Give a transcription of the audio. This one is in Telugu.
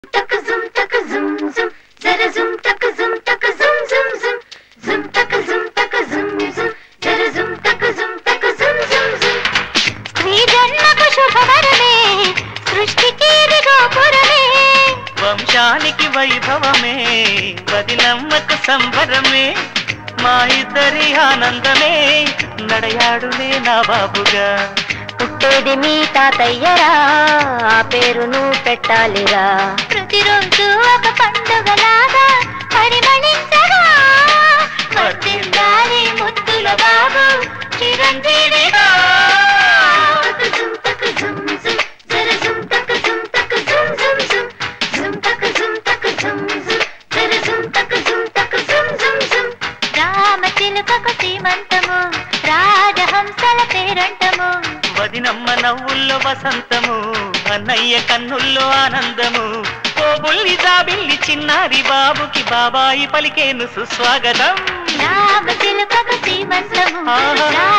తక జుమ్ తక జుమ్ జుమ్ జర జుమ్ తక జుమ్ తక జుమ్ జుమ్ జుమ్ జుమ్ తక జుమ్ తక జుమ్ జుమ్ జర జుమ్ తక జుమ్ తక జుమ్ జుమ్ జుమ్ స్త్రీ జన్మకు శుభవరమే సృష్టికి ఇది గోపురమే వంశానికి వైభవమే వదినమ్మకు సంబరమే మా ఇద్దరి ఆనందమే నడయాడునే నా బాబుగా పుట్టేది మీ తాతయ్యరా ఆ పేరును పెట్టాలిరా ప్రతిరోజు ఒక పండుగలాగా పరిమళించగా వర్ధిల్లాలి ముద్దుల బాబు చిరంజీవిగా జుమ్ తక జుమ్ జుమ్ జర జుమ్ తక జుమ్ తక జుమ్ జుమ్ జుమ్ జుమ్ తక జుమ్ తక జుమ్ జుమ్ జర జుమ్ తక జుమ్ తక జుమ్ జుమ్ జుమ్ రామ చిలుకకు సీమంతము రాజహంసల పేరంటము వదినమ్మ నవ్వుల్లో వసంతము అన్నయ్య కన్నుల్లో ఆనందము ఓ బుల్లి జాబిల్లి చిన్నారి బాబుకి బాబాయి పలికేను సుస్వాగతం రామ చిలుకకు సీమంతము ఆహా.